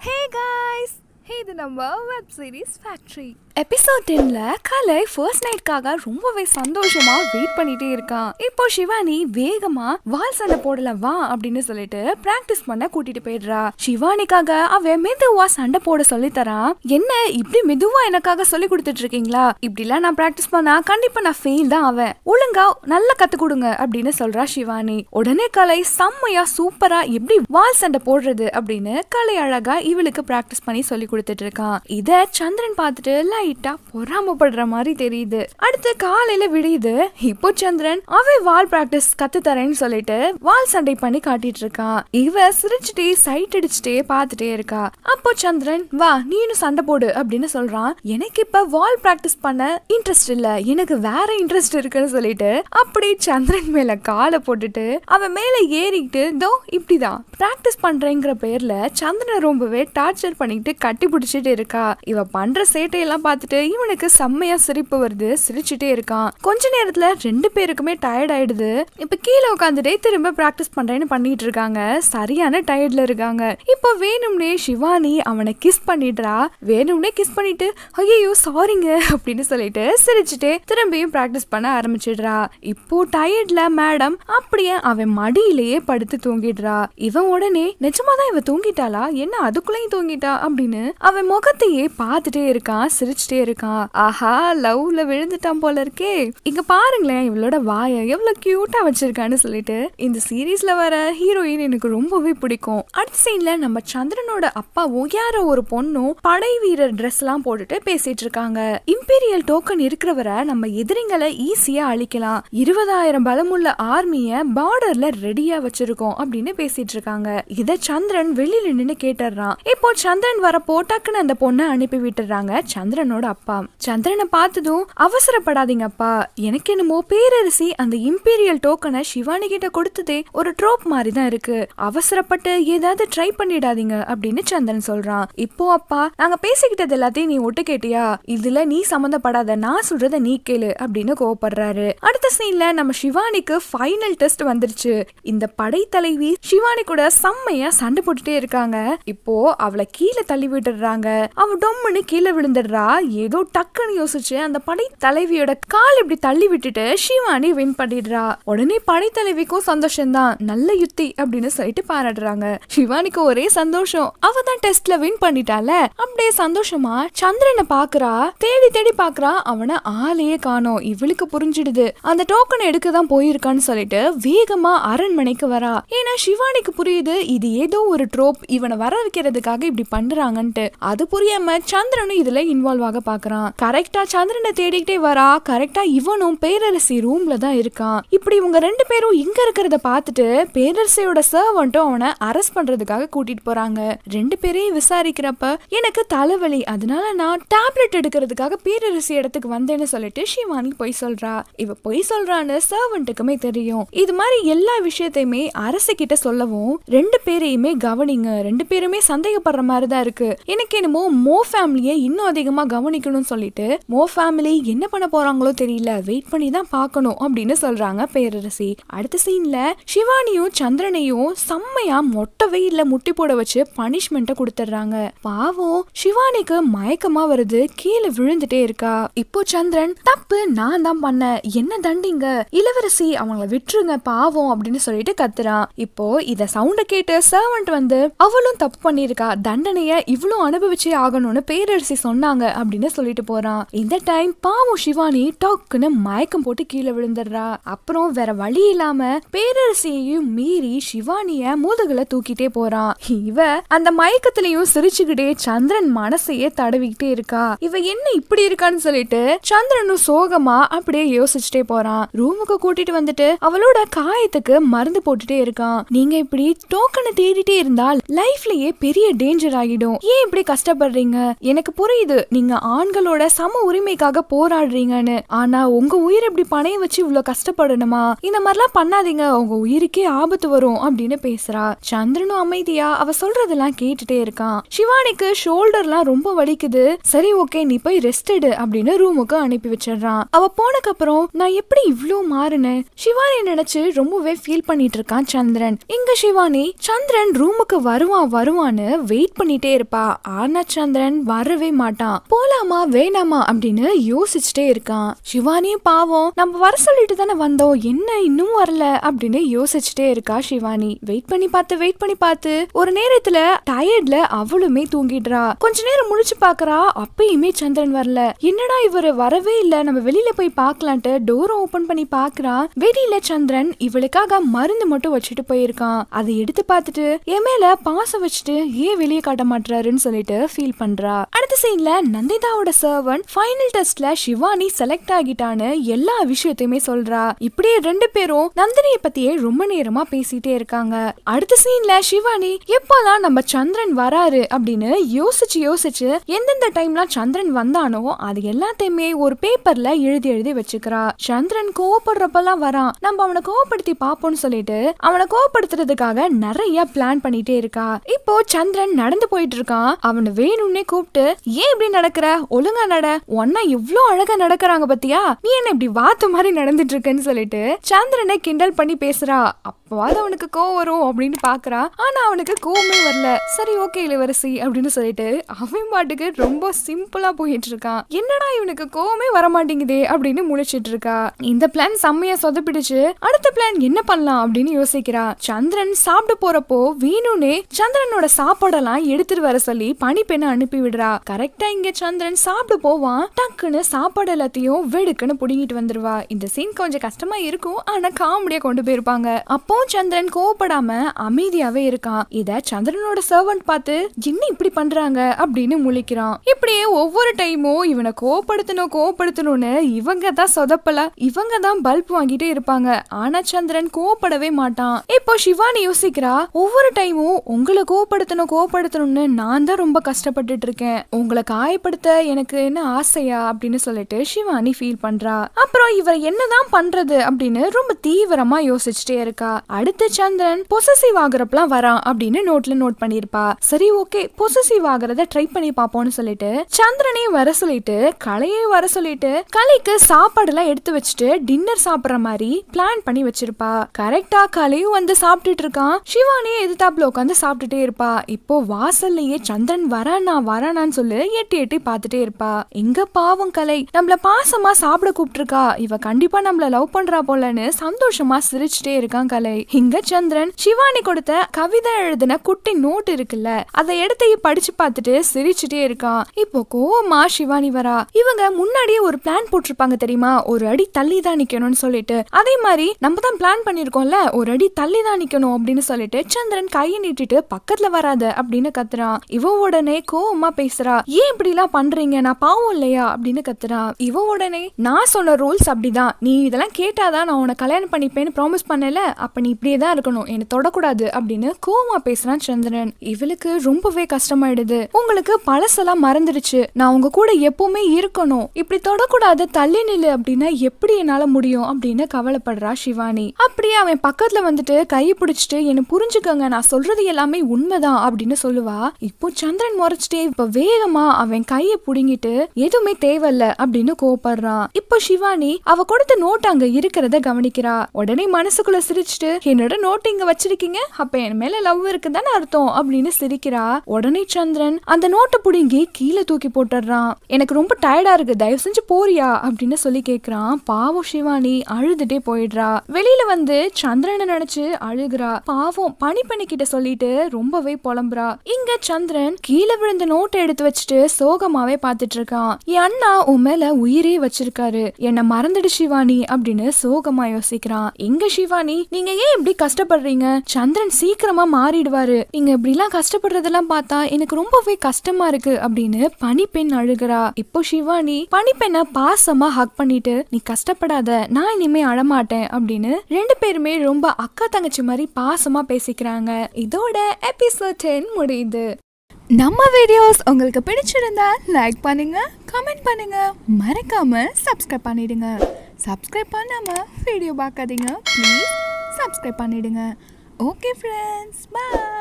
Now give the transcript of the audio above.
ஹே guys இது நம்ம web series factory episode டென்ல கலை ஃபர்ஸ்ட் நைட்காக ரொம்பவே சந்தோஷமா வெயிட் பண்ணிட்டே இருக்கான் இப்போ சிவானி வேகமா வால் சண்டை போடல வா அப்படின்னு சொல்லிட்டு பிராக்டிஸ் பண்ண கூட்டிட்டு போயிடுறா சிவானிக்காக அவ மெதுவா சண்டை போட சொல்லி தரான் என்ன இப்படி மெதுவா எனக்காக சொல்லி கொடுத்துட்டு இருக்கீங்களா இப்படிலாம் நான் பிராக்டிஸ் பண்ணா கண்டிப்பா நான் ஃபெயில் தான் ஆவேன் ஒழுங்கா நல்லா கத்து கொடுங்க அப்படின்னு சொல்றா சிவானி உடனே கலை செம்மையா சூப்பரா எப்படி வால் சண்டை போடுறது அப்படின்னு கலை அழகா இவளுக்கு பிராக்டிஸ் பண்ணி சொல்லி கொடுத்துட்டு இருக்கான் இத சந்திரன் பார்த்துட்டு லைட்டா பொறாமப்படுற மாதிரி தெரியுது அடுத்து காலையில விடியுது இப்போ சந்திரன் அவன் வால் பிராக்டிஸ் கத்து தரேன்னு சொல்லிட்டு வால் சண்டை பண்ணி காட்டிட்டு இருக்கான் இவ சிரிச்சுட்டே சைட் அடிச்சுட்டே பார்த்துட்டே இருக்கா அப்போ சந்திரன் வா நீனும் சண்டை போடு அப்படின்னு சொல்றான் எனக்கு இப்ப வால் பிராக்டிஸ் பண்ண இன்ட்ரெஸ்ட் இல்ல எனக்கு வேற இன்ட்ரெஸ்ட் இருக்குன்னு சொல்லிட்டு அப்படி சந்திரன் மேல காலை போட்டுட்டு அவன் மேல ஏறிக்கிட்டு இதோ இப்படிதான் பிராக்டிஸ் பண்றேங்கிற பேர்ல சந்திரனை ரொம்பவே டார்ச்சர் பண்ணிட்டு கட்டி பிடிச்சிட்டு இருக்கா இவ பண்ற சேட்டையெல்லாம் பார்த்துட்டு இவனுக்கு செம்மையா சிரிப்பு வருது சிரிச்சுட்டே இருக்கான் கொஞ்ச நேரத்துல ரெண்டு பேருக்குமே டயர்ட் ஆயிடுது இப்ப கீழே உட்காந்துட்டே திரும்ப பிராக்டிஸ் பண்றேன்னு பண்ணிட்டு இருக்காங்க சரியான டயர்ட்ல இருக்காங்க இப்போ வேணும்னே சிவானி அவனை கிஸ் பண்ணிடுறா வேணும்னே கிஸ் பண்ணிட்டு ஐயோ சாரிங்க அப்படின்னு சொல்லிட்டு சிரிச்சுட்டே திரும்பியும் பிராக்டிஸ் பண்ண ஆரம்பிச்சிடுறா இப்போ டயர்ட்ல மேடம் அப்படியே அவன் மடியிலேயே படுத்து தூங்கிடுறா இவன் உடனே நிஜமாதான் இவ தூங்கிட்டாளா என்ன அதுக்குள்ளேயும் தூங்கிட்டா அப்படின்னு அவன் முகத்தையே பார்த்துட்டே இருக்கான் சிரிச்சுட்டே இருக்கான் ஆஹா லவ்ல விழுந்துட்டான் போல இருக்கே இங்க பாருங்களேன் இவளோட வாயை எவ்வளவு கியூட்டா வச்சிருக்கான்னு சொல்லிட்டு இந்த சீரீஸ்ல வர ஹீரோயின் எனக்கு ரொம்பவே பிடிக்கும் அடுத்த சீன்ல நம்ம சந்திரனோட அப்பாவும் யாரோ ஒரு பொண்ணும் படை வீரர் ட்ரெஸ் எல்லாம் போட்டுட்டு பேசிட்டு இருக்காங்க இம்பீரியல் டோக்கன் இருக்கிறவரை நம்ம எதிரிங்களை ஈஸியா அழிக்கலாம் இருபதாயிரம் பலமுள்ள ஆர்மிய பார்டர்ல ரெடியா வச்சிருக்கோம் அப்படின்னு பேசிட்டு இருக்காங்க இத சந்திரன் வெளியில நின்னு கேட்டுறான் இப்போ சந்திரன் வரப்போ டக்குன்னு அந்த பொண்ணை அனுப்பி விட்டுறாங்க சந்திரனோட அப்பா சந்திரனை பார்த்ததும் அவசரப்படாதீங்க அப்பா எனக்கு என்னமோ பேரரசி அந்த இம்பீரியல் டோக்கனை சிவானி கிட்ட கொடுத்ததே ஒரு ட்ரோப் மாதிரி தான் இருக்கு அவசரப்பட்டு ஏதாவது ட்ரை பண்ணிடாதீங்க அப்படின்னு சந்திரன் சொல்றான் இப்போ அப்பா நாங்க பேசிக்கிட்டது எல்லாத்தையும் நீ ஒட்டு கேட்டியா இதுல நீ சம்மந்தப்படாத நான் சொல்றத நீ கேளு அப்படின்னு கோவப்படுறாரு அடுத்த சீன்ல நம்ம சிவானிக்கு ஃபைனல் டெஸ்ட் வந்துருச்சு இந்த படை தலைவி சிவானி கூட செம்மையா சண்டை போட்டுட்டே இருக்காங்க இப்போ அவளை கீழே தள்ளி விட்டுடுறாங்க அவ டொம்முன்னு கீழே விழுந்துடுறா ஏதோ டக்குன்னு யோசிச்சு அந்த படை தலைவியோட கால் இப்படி தள்ளி விட்டுட்டு சிவானி வின் பண்ணிடுறா உடனே படை தலைவிக்கும் சந்தோஷம்தான் நல்ல யுத்தி அப்படின்னு சொல்லிட்டு பாராட்டுறாங்க சிவானிக்கு ஒரே சந்தோஷம் அவ தான் டெஸ்ட்ல வின் பண்ணிட்டால அப்படியே சந்தோஷமா சந்திரனை பாக்குறா தேடி தேடி பாக்குறா அவனை ஆளையே காணோம் இவளுக்கு புரிஞ்சிடுது அந்த டோக்கன் எடுக்க தான் போயிருக்கான்னு சொல்லிட்டு வேகமா அரண்மனைக்கு வரா ஏன்னா சிவானிக்கு புரியுது இது ஏதோ ஒரு ட்ரோப் இவனை வர வைக்கிறதுக்காக இப்படி பண்றாங்கன்ட்டு அது புரியாம சந்திரனும் இதுல இன்வால்வ் ஆக பாக்குறான் கரெக்டா சந்திரனை தேடிக்கிட்டே வரா கரெக்டா இவனும் பேரரசி ரூம்ல தான் இருக்கான் இப்படி இவங்க ரெண்டு பேரும் இங்க இருக்கிறத பார்த்துட்டு பேரரசியோட சர்வன்ட்டும் அவனை அரெஸ்ட் பண்றதுக்காக கூட்டிட்டு போறாங்க ரெண்டு பேரையும் விசாரிக்கிறப்ப எனக்கு தலைவலி அதனால நான் டேப்லெட் எடுக்கிறதுக்காக பேரரசி இடத்துக்கு வந்தேன்னு சொல்லிட்டு சிவானி பொய் சொல்றா இவ பொய் சொல்றான்னு சர்வன்ட்டுக்குமே தெரியும் இது மாதிரி எல்லா விஷயத்தையுமே அரசு கிட்ட சொல்லவும் ரெண்டு பேரையுமே கவனிங்க ரெண்டு பேருமே சந்தேகப்படுற மாதிரி தான் இருக்கு எனக்கு என்னமோ மோ ஃபேமிலியை இன்னும் அதிகமா கவனிக்கணும்னு சொல்லிட்டு மோ ஃபேமிலி என்ன பண்ண போறாங்களோ தெரியல வெயிட் பண்ணி தான் பார்க்கணும் அப்படின்னு சொல்றாங்க பேரரசி அடுத்த சீன்ல சிவானியும் சந்திரனையும் செம்மையா மொட்டை வெயில்ல முட்டி போட வச்சு பனிஷ்மெண்ட்டை கொடுத்துட்றாங்க பாவம் சிவானிக்கு மயக்கமா வருது கீழே விழுந்துட்டே இருக்கா இப்போ சந்திரன் தப்பு நான் தான் பண்ணேன் என்ன தண்டிங்க இளவரசி அவங்கள விட்டுருங்க பாவம் அப்படின்னு சொல்லிட்டு கத்துறான் இப்போ இத சவுண்ட கேட்டு சர்வன்ட் வந்து அவளும் தப்பு பண்ணிருக்கா தண்டனைய இவ்வளவு அனுபவிச்சே ஆகணும்னு பேரரசி சொன்னாங்க அப்படின்னு சொல்லிட்டு போறான் இந்த டைம் பாவம் சிவானி டக்குன்னு மயக்கம் போட்டு கீழே விழுந்துடுறா அப்புறம் வேற வழி இல்லாம பேரரசியையும் மீறி சிவானிய முதுகுல தூக்கிட்டே போறான் இவ அந்த மயக்கத்திலையும் சிரிச்சுக்கிட்டே சந்திரன் மனசையே தடவிக்கிட்டே இருக்கா இவ என்ன இப்படி இருக்கான்னு சொல்லிட்டு சந்திரனும் சோகமா அப்படியே யோசிச்சுட்டே போறான் ரூமுக்கு கூட்டிட்டு வந்துட்டு அவளோட காயத்துக்கு மருந்து போட்டுட்டே இருக்கான் நீங்க இப்படி டோக்கனை தேடிட்டே இருந்தால் லைஃப்லயே பெரிய டேஞ்சர் ஆகிடும் ஏன் இப்படி கஷ்டப்படுறீங்க எனக்கு புரியுது நீங்க நீங்க ஆண்களோட சம உரிமைக்காக போராடுறீங்கன்னு ஆனா உங்க உயிர் இப்படி பணைய வச்சு இவ்வளவு கஷ்டப்படணுமா இந்த மாதிரிலாம் பண்ணாதீங்க உங்க உயிருக்கே ஆபத்து வரும் அப்படின்னு பேசுறா சந்திரனும் அமைதியா அவ சொல்றதெல்லாம் கேட்டுட்டே இருக்கான் சிவானிக்கு ஷோல்டர்லாம் ரொம்ப வலிக்குது சரி ஓகே நீ போய் ரெஸ்ட் எடு அப்படின்னு ரூமுக்கு அனுப்பி வச்சிடுறான் அவ போனக்கு அப்புறம் நான் எப்படி இவ்ளோ மாறினேன் சிவானி நினைச்சு ரொம்பவே ஃபீல் பண்ணிட்டு இருக்கான் சந்திரன் இங்க சிவானி சந்திரன் ரூமுக்கு வருவான் வருவான்னு வெயிட் பண்ணிட்டே இருப்பா ஆனா சந்திரன் வரவே மாட்டான் போலாமா வேணாமா அப்படின்னு யோசிச்சுட்டே இருக்கான் சிவானியும் பாவம் நம்ம வர சொல்லிட்டு தானே வந்தோம் என்ன இன்னும் வரல அப்படின்னு யோசிச்சுட்டே இருக்கா சிவானி வெயிட் பண்ணி பார்த்து வெயிட் பண்ணி பார்த்து ஒரு நேரத்துல டயர்ட்ல அவளுமே தூங்கிடுறா கொஞ்ச நேரம் முழிச்சு பாக்குறா அப்பயுமே சந்திரன் வரல என்னடா இவரு வரவே இல்ல நம்ம வெளியில போய் பார்க்கலான்ட்டு டோர் ஓபன் பண்ணி பாக்குறா வெளியில சந்திரன் இவளுக்காக மருந்து மட்டும் வச்சுட்டு போயிருக்கான் அதை எடுத்து பார்த்துட்டு என் மேல பாசம் வச்சுட்டு ஏன் வெளியே காட்ட மாட்டாருன்னு சொல்லிட்டு ஃபீல் பண்றா அடுத்த சீன்ல நந்திதாவோட சர்வன் ஃபைனல் டெஸ்ட்ல சிவானி செலக்ட் ஆகிட்டான்னு எல்லா விஷயத்தையுமே சொல்றா இப்படியே ரெண்டு பேரும் நந்தினிய பத்தியே ரொம்ப நேரமா பேசிட்டே இருக்காங்க அடுத்த சீன்ல சிவானி எப்போதான் நம்ம சந்திரன் வராரு அப்படின்னு யோசிச்சு யோசிச்சு எந்தெந்த டைம்லாம் சந்திரன் வந்தானோ அது எல்லாத்தையுமே ஒரு பேப்பர்ல எழுதி எழுதி வச்சுக்கிறா சந்திரன் கோவப்படுறப்பெல்லாம் வரான் நம்ம அவனை கோவப்படுத்தி பாப்போம்னு சொல்லிட்டு அவனை கோவப்படுத்துறதுக்காக நிறைய பிளான் பண்ணிட்டே இருக்கா இப்போ சந்திரன் நடந்து போயிட்டு இருக்கான் அவனை வேணும்னே கூப்பிட்டு ஏன் இப்படி நடக்கிற ஒழுங்கா நட ஒன்னா இவ்ளோ அழகா நடக்கிறாங்க பத்தியா நீ என்ன இப்படி வாத்து மாதிரி நடந்துட்டு இருக்கேன்னு சொல்லிட்டு சந்திரனை கிண்டல் பண்ணி பேசுறா அப்பவாது அவனுக்கு கோவம் வரும் அப்படின்னு பாக்குறா ஆனா அவனுக்கு கோவமே வரல சரி ஓகே இளவரசி அப்படின்னு சொல்லிட்டு அவன் பாட்டுக்கு ரொம்ப சிம்பிளா போயிட்டு இருக்கான் என்னடா இவனுக்கு கோவமே வர மாட்டேங்குதே அப்படின்னு முழிச்சிட்டு இருக்கா இந்த பிளான் செம்மையா சொதப்பிடுச்சு அடுத்த பிளான் என்ன பண்ணலாம் அப்படின்னு யோசிக்கிறா சந்திரன் சாப்பிட போறப்போ வேணும்னே சந்திரனோட சாப்பாடெல்லாம் எடுத்துட்டு வர சொல்லி பனிப்பெண்ணை அனுப்பி விடுறா கரெக்டா இங்க சந்திரன் சாப்பிட போவான் டக்குன்னு சாப்பாடு எல்லாத்தையும் வெடுக்குன்னு புடுங்கிட்டு வந்துருவா இந்த சீன் கொஞ்சம் கஷ்டமா இருக்கும் ஆனா காமெடியா கொண்டு போயிருப்பாங்க அப்போ சந்திரன் கோவப்படாம அமைதியாவே இருக்கான் இத சந்திரனோட சர்வன்ட் பார்த்து என்ன இப்படி பண்றாங்க அப்படின்னு முழிக்கிறான் இப்படியே ஒவ்வொரு டைமும் இவனை கோவப்படுத்தணும் கோவப்படுத்தணும்னு இவங்க தான் சொதப்பல இவங்க தான் பல்ப் வாங்கிட்டே இருப்பாங்க ஆனா சந்திரன் கோவப்படவே மாட்டான் இப்போ சிவானி யோசிக்கிறா ஒவ்வொரு டைமும் உங்களை கோவப்படுத்தணும் கோவப்படுத்தணும்னு நான் தான் ரொம்ப கஷ்டப்பட்டுட்டு இருக்கேன் உங்களை காயப்படுத்த எனக்கு என்ன ஆசையா அப்படின்னு சொல்லிட்டு சிவானி ஃபீல் பண்றா அப்புறம் இவர் என்னதான் பண்றது அப்படின்னு ரொம்ப தீவிரமா யோசிச்சுட்டே இருக்கா அடுத்து சந்திரன் பொசசிவ் ஆகுறப்பலாம் வரான் அப்படின்னு நோட்ல நோட் பண்ணிருப்பா சரி ஓகே பொசசிவ் ஆகுறத ட்ரை பண்ணி பாப்போம்னு சொல்லிட்டு சந்திரனையும் வர சொல்லிட்டு கலையையும் வர சொல்லிட்டு கலைக்கு சாப்பாடு எல்லாம் எடுத்து வச்சுட்டு டின்னர் சாப்பிடுற மாதிரி பிளான் பண்ணி வச்சிருப்பா கரெக்டா கலையும் வந்து சாப்பிட்டுட்டு இருக்கான் சிவானியே எதிர்த்தாப்புல உட்காந்து சாப்பிட்டுட்டே இருப்பா இப்போ வாசல்லையே சந்திரன் வரானா வரானான்னு சொல்லி எட்டி எட்டி பார்த்துட்டே இருப்பா எங்க பாவம் கலை நம்மள பாசமா சாப்பிட கூப்பிட்டுருக்கா இவ கண்டிப்பா நம்மள லவ் பண்றா போலன்னு சந்தோஷமா சிரிச்சுட்டே இருக்கான் கலை இங்க சந்திரன் சிவானி கொடுத்த கவிதை எழுதின குட்டி நோட் இருக்குல்ல அதை எடுத்து படிச்சு பார்த்துட்டு சிரிச்சுட்டே இருக்கான் இப்போ கோவமா சிவானி வரா இவங்க முன்னாடியே ஒரு பிளான் போட்டிருப்பாங்க தெரியுமா ஒரு அடி தள்ளி தான் நிக்கணும்னு சொல்லிட்டு அதே மாதிரி நம்ம தான் பிளான் பண்ணிருக்கோம்ல ஒரு அடி தள்ளி தான் நிக்கணும் அப்படின்னு சொல்லிட்டு சந்திரன் கையை நீட்டிட்டு பக்கத்துல வராத அப்படின்னு கத்துறான் இவ உடனே கோவமா பேசுறா ஏன் இப்படி எல்லாம் பண்றீங்க நான் பாவம் இல்லையா அப்படின்னு கத்துறா இவ உடனே நான் சொன்ன ரூல்ஸ் அப்படிதான் நீ இதெல்லாம் கேட்டாதான் நான் உன்னை கல்யாணம் பண்ணிப்பேன்னு ப்ராமிஸ் பண்ணல அப்ப நீ இப்படியே தான் இருக்கணும் என்னை தொடக்கூடாது அப்படின்னு கோவமா பேசுறான் சந்திரன் இவளுக்கு ரொம்பவே கஷ்டமாயிடுது உங்களுக்கு பழசெல்லாம் மறந்துடுச்சு நான் உங்க கூட எப்பவுமே இருக்கணும் இப்படி தொடக்கூடாது தள்ளி நில்லு அப்படின்னா எப்படி என்னால முடியும் அப்படின்னு கவலைப்படுறா சிவானி அப்படியே அவன் பக்கத்துல வந்துட்டு கையை பிடிச்சிட்டு என்ன புரிஞ்சுக்கங்க நான் சொல்றது எல்லாமே உண்மைதான் அப்படின்னு சொல்லுவா இப்போ சந்திரன் முறைச்சிட்டே இப்ப வேகமா அவன் கையை புடுங்கிட்டு எதுவுமே தேவையில்ல அப்படின்னு கோவப்படுறான் இப்போ சிவானி அவ கொடுத்த நோட் அங்க இருக்கிறத கவனிக்கிறா உடனே மனசுக்குள்ள சிரிச்சுட்டு என்னோட நோட் இங்க வச்சிருக்கீங்க அப்ப என் மேல லவ் இருக்குதானே அர்த்தம் அப்படின்னு சிரிக்கிறா உடனே சந்திரன் அந்த நோட்டை புடுங்கி கீழே தூக்கி போட்டுடுறான் எனக்கு ரொம்ப டயர்டா இருக்கு தயவு செஞ்சு போறியா அப்படின்னு சொல்லி கேக்குறான் பாவம் சிவானி அழுதுட்டே போயிடுறா வெளியில வந்து சந்திரனை நினைச்சு அழுகுறா பாவம் பனி பண்ணிக்கிட்ட சொல்லிட்டு ரொம்பவே புலம்புறா இங்க சந்திரன் கீழே விழுந்த நோட்டை எடுத்து வச்சுட்டு சோகமாவே பாத்துட்டு இருக்கான் என் அண்ணா உன் மேல உயிரே வச்சிருக்காரு என்ன மறந்துடு சிவானி அப்படின்னு சோகமா யோசிக்கிறான் எங்க சிவானி நீங்க ஏன் இப்படி கஷ்டப்படுறீங்க சந்திரன் சீக்கிரமா மாறிடுவாரு நீங்க இப்படி எல்லாம் கஷ்டப்படுறதெல்லாம் பார்த்தா எனக்கு ரொம்பவே கஷ்டமா இருக்கு அப்படின்னு பனிப்பெண் அழுகிறா இப்போ சிவானி பனிப்பெண்ணை பாசமா ஹக் பண்ணிட்டு நீ கஷ்டப்படாத நான் இனிமே அழமாட்டேன் அப்படின்னு ரெண்டு பேருமே ரொம்ப அக்கா தங்கச்சி மாதிரி பாசமா பேசிக்கிறாங்க இதோட எபிசோட் டென் முடியுது நம்ம வீடியோஸ் உங்களுக்கு பிடிச்சிருந்தா லைக் பண்ணுங்க கமெண்ட் பண்ணுங்க மறக்காம சப்ஸ்கிரைப் பண்ணிடுங்க சப்ஸ்கிரைப் பண்ணாம வீடியோ பார்க்காதீங்க ப்ளீஸ் சப்ஸ்கிரைப் பண்ணிடுங்க ஓகே ஃப்ரெண்ட்ஸ் பை